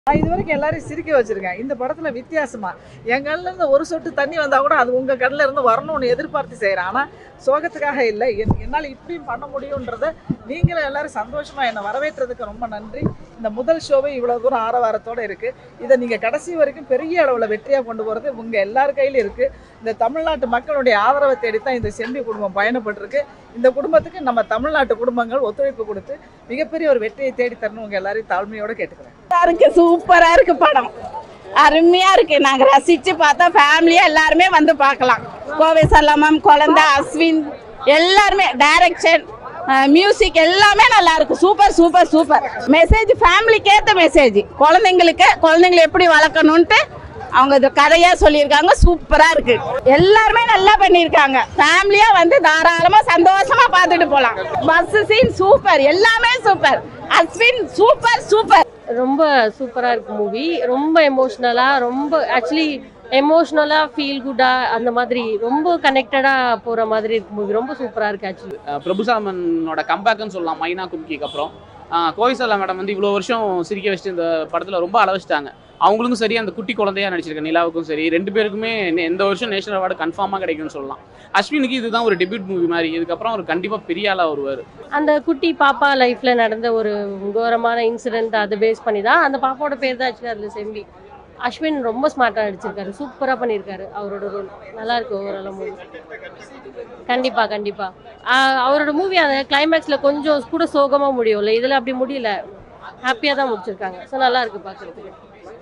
நான் இது வரைக்கும் எல்லாரையும் சிரிக்க வச்சிருக்கேன் இந்த படத்துல வித்தியாசமா என் கண்ணுல இருந்து ஒரு சொட்டு தண்ணி வந்தா கூட அது உங்க கண்ணுல இருந்து வரணும்னு எதிர்பார்த்து செய்யறேன் ஆனா சோகத்துக்காக இல்லை என்- என்னால இப்படியும் பண்ண முடியுன்றத நீங்களும் எல்லாரும் சந்தோஷமா என்னை வரவேற்றதுக்கு ரொம்ப நன்றி இந்த முதல் ஷோவே இவ்வளவு தூரம் ஆரவாரத்தோட இருக்கு இதை நீங்க கடைசி வரைக்கும் பெரிய அளவுல வெற்றியா கொண்டு போறது உங்க எல்லார் கையிலும் இருக்கு இந்த தமிழ்நாட்டு மக்களுடைய ஆதரவை தேடித்தான் இந்த செம்பி குடும்பம் பயணப்பட்டிருக்கு இந்த குடும்பத்துக்கு நம்ம தமிழ்நாட்டு குடும்பங்கள் ஒத்துழைப்பு கொடுத்து மிகப்பெரிய ஒரு வெற்றியை தேடி தரணும் உங்க எல்லாரையும் தாழ்மையோட கேட்டுக்கிறேன் நல்லா இருக்கு சூப்பரா இருக்கு படம் அருமையா இருக்கு நாங்க ரசிச்சு பார்த்தா ஃபேமிலியா எல்லாருமே வந்து பார்க்கலாம் கோவை சல்லமம் குழந்தை அஸ்வின் எல்லாருமே டைரக்ஷன் மியூசிக் எல்லாமே நல்லா இருக்கு சூப்பர் சூப்பர் சூப்பர் மெசேஜ் ஃபேமிலிக்கு ஏத்த மெசேஜ் குழந்தைங்களுக்கு குழந்தைங்களை எப்படி வளர்க்கணும்ட்டு அவங்க இது கதையா சொல்லியிருக்காங்க சூப்பரா இருக்கு எல்லாருமே நல்லா பண்ணியிருக்காங்க ஃபேமிலியா வந்து தாராளமா சந்தோஷமா பார்த்துட்டு போலாம் பஸ் சீன் சூப்பர் எல்லாமே சூப்பர் அஸ்வின் சூப்பர் சூப்பர் ரொம்ப சூப்பராக இருக்கு மூவி ரொம்ப எமோஷ்னலாக ரொம்ப ஆக்சுவலி எமோஷ்னலாக ஃபீல் குட்டாக அந்த மாதிரி ரொம்ப கனெக்டடாக போகிற மாதிரி இருக்கு மூவி ரொம்ப சூப்பராக இருக்கு ஆக்சுவலி அஹ் பிரபுசாலமனோட கம்பேக்னு சொல்லலாம் மைனா கும்கிக்கு அப்புறம் அஹ் கோவிசலா மேடம் வந்து இவ்வளோ வருஷம் சிரிக்க வச்சுட்டு இந்த படத்தில் ரொம்ப அளவச்சிட்டாங்க அவங்களுக்கும் சரி அந்த குட்டி குழந்தையா நடிச்சிருக்க நிலாவுக்கும் சரி ரெண்டு பேருக்குமே நெ- இந்த வருஷம் நேஷனல் அவார்டு கன்ஃபார்மாக கிடைக்கும்னு சொல்லலாம் அஸ்வினுக்கு இதுதான் ஒரு டெபியூட் மூவி மாதிரி இதுக்கப்புறம் அவர் கண்டிப்பாக பெரிய ஆளாக வருவார் அந்த குட்டி பாப்பா லைஃப்பில் நடந்த ஒரு கோரமான இன்சிடென்ட் அதை பேஸ் பண்ணி தான் அந்த பாப்பாவோட பேர் தான் ஆக்சுவலி அதில் செம்பி அஸ்வின் ரொம்ப ஸ்மார்ட்டாக நடிச்சிருக்காரு சூப்பராக பண்ணியிருக்காரு அவரோட ரோல் நல்லா இருக்கு ஓவராலாக மூவி கண்டிப்பாக கண்டிப்பாக அவரோட மூவி அந்த கிளைமேக்ஸில் கொஞ்சம் கூட சோகமாக முடியும்ல இதில் அப்படி முடியல ஹாப்பியாக தான் முடிச்சிருக்காங்க ஸோ நல்லா இருக்கு பார்க்குறதுக்கு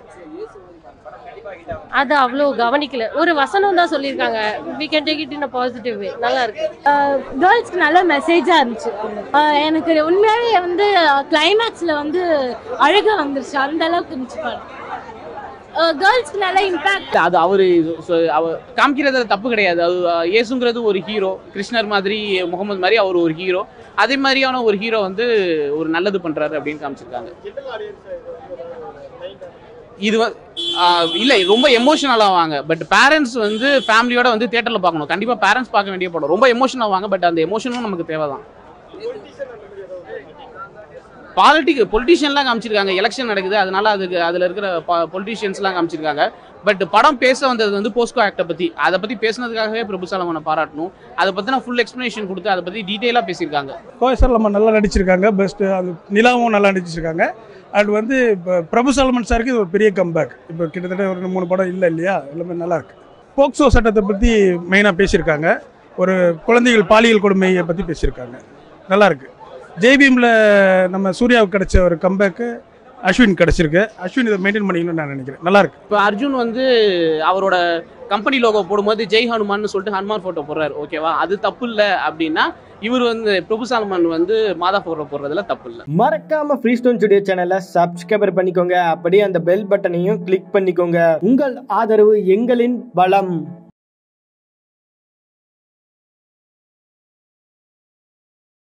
அது அவ்வளோ கவனிக்கல ஒரு வசனம் தான் சொல்லியிருக்காங்க we can take it in a positive way நல்லா இருக்கு கேர்ள்ஸ்க்கு நல்ல மெசேஜாக இருந்துச்சு ஆஹ் எனக்கு உண்மையாகவே வந்து கிளைமேக்ஸில் வந்து அழுக வந்துருச்சு அந்த அளவுக்கு இருந்துச்சு படம் கேர்ள்ஸ்க்கு நல்ல இம்பேக்ட் அது அவர் அவர் காமிக்கிறதுல தப்பு கிடையாது அது அஹ், இயேசுங்கிறது ஒரு ஹீரோ கிருஷ்ணர் மாதிரி முகமது மாதிரி அவர் ஒரு ஹீரோ அதே மாதிரியான ஒரு ஹீரோ வந்து ஒரு நல்லது பண்றாரு அப்படின்னு காமிச்சிருக்காங்க இது வ- ஆஹ், இல்ல ரொம்ப எமோஷனல் ஆவாங்க பட் பேரண்ட்ஸ் வந்து ஃபேமிலியோட வந்து தியேட்டர்ல பார்க்கணும் கண்டிப்பா பேரண்ட்ஸ் பார்க்க வேண்டிய படம் ரொம்ப எமோஷனல் ஆவாங்க பட் அந்த எமோஷனும் நமக்கு தேவைதான் பாலிட்டிக் பொலிட்டிஷியன்லாம் காமிச்சிருக்காங்க எலெக்ஷன் நடக்குது அதனால அதுக்கு அதில் இருக்கிற பொலிட்டிஷியன்ஸ்லாம் காமிச்சிருக்காங்க பட் படம் பேச வந்தது வந்து போஸ்கோ ஆக்டை பற்றி அதை பற்றி பேசுனதுக்காகவே பிரபு சாலமனை பாராட்டணும் அதை பற்றின ஃபுல் எக்ஸ்ப்ளனேஷன் கொடுத்து அதை பற்றி டீட்டெயிலாக பேசியிருக்காங்க கோயசர் நம்ம நல்லா நடிச்சிருக்காங்க பெஸ்ட்டு அது நிலாவும் நல்லா நடிச்சிருக்காங்க அண்ட் வந்து இப்போ பிரபு சல்மன் சாருக்கு இது ஒரு பெரிய கம்பேக் இப்போ கிட்டத்தட்ட ஒரு ரெண்டு மூணு படம் இல்லை இல்லையா எல்லாமே நல்லா இருக்கு போக்சோ சட்டத்தை பற்றி மெயினாக பேசியிருக்காங்க ஒரு குழந்தைகள் பாலியல் கொடுமையை பற்றி பேசியிருக்காங்க நல்லா இருக்கு ஜெய்பீமில் நம்ம சூர்யாவுக்கு கிடைச்ச ஒரு கம்பேக்கு அஸ்வின் கிடச்சிருக்கு அஸ்வின் இதை மெயின்டைன் பண்ணிக்கணும்னு நான் நினைக்கிறேன் நல்லா இருக்கு இப்போ அர்ஜுன் வந்து அவரோட கம்பெனி லோகோ போடும்போது ஜெய் ஹனுமான்னு சொல்லிட்டு ஹனுமான் ஃபோட்டோ போடுறாரு ஓகேவா அது தப்பு இல்லை அப்படின்னா இவர் வந்து பிரபு சாலமன் வந்து மாதா ஃபோட்டோ போடுறதுல தப்பு இல்லை மறக்காம ஃப்ரீ ஸ்டோன் ஸ்டுடியோ சேனலை சப்ஸ்கிரைபர் பண்ணிக்கோங்க அப்படியே அந்த பெல் பட்டனையும் கிளிக் பண்ணிக்கோங்க உங்கள் ஆதரவு எங்களின் பலம்